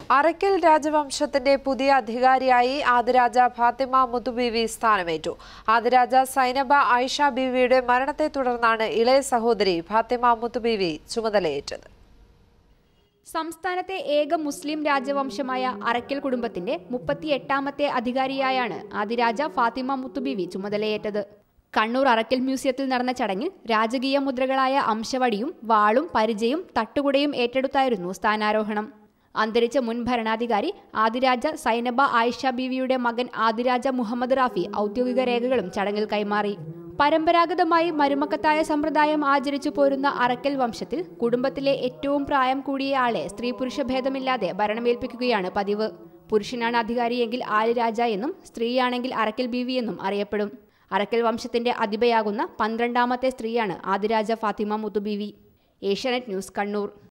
അറയ്ക്കൽ രാജവംശത്തിന്റെ പുതിയ അധികാരിയായി ആദിരാജ ഫാത്തിമ മുത്തുബീവി സ്ഥാനമേറ്റു ആദിരാജ സൈനബ ആയിഷ ബീവിയുടെ മരണത്തെ തുടർന്നാണ് ഇളയ സഹോദരി ഫാത്തിമ മുത്തുബീവി ചുമതലയേറ്റത് സംസ്ഥാനത്തെ ഏക മുസ്ലിം രാജവംശമായ അറക്കൽ കുടുംബത്തിന്റെ മുപ്പത്തിയെട്ടാമത്തെ അധികാരിയായാണ് ആദിരാജ ഫാത്തിമ മുത്തുബീവി ചുമതലയേറ്റത് കണ്ണൂർ അറക്കൽ മ്യൂസിയത്തിൽ നടന്ന ചടങ്ങിൽ രാജകീയ മുദ്രകളായ അംശവടിയും വാളും പരിചയും തട്ടുകുടയും ഏറ്റെടുത്തായിരുന്നു സ്ഥാനാരോഹണം അന്തരിച്ച മുൻ ഭരണാധികാരി ആദിരാജ സൈനബ ആയിഷ ബീവിയുടെ മകൻ ആദിരാജ മുഹമ്മദ് റാഫി ഔദ്യോഗിക രേഖകളും ചടങ്ങിൽ കൈമാറി പരമ്പരാഗതമായി മരുമക്കത്തായ സമ്പ്രദായം ആചരിച്ചു പോരുന്ന അറക്കൽ വംശത്തിൽ കുടുംബത്തിലെ ഏറ്റവും പ്രായം കൂടിയ ആളെ സ്ത്രീ പുരുഷ ഭേദമില്ലാതെ ഭരണമേൽപ്പിക്കുകയാണ് പതിവ് പുരുഷനാണ് അധികാരിയെങ്കിൽ ആലിരാജ എന്നും സ്ത്രീയാണെങ്കിൽ അറക്കൽ ബീവി എന്നും അറിയപ്പെടും അറക്കൽ വംശത്തിന്റെ അതിബയാകുന്ന പന്ത്രണ്ടാമത്തെ സ്ത്രീയാണ് ആദിരാജ ഫാത്തിമ മുത്തുബീവി ഏഷ്യാനെറ്റ് ന്യൂസ് കണ്ണൂർ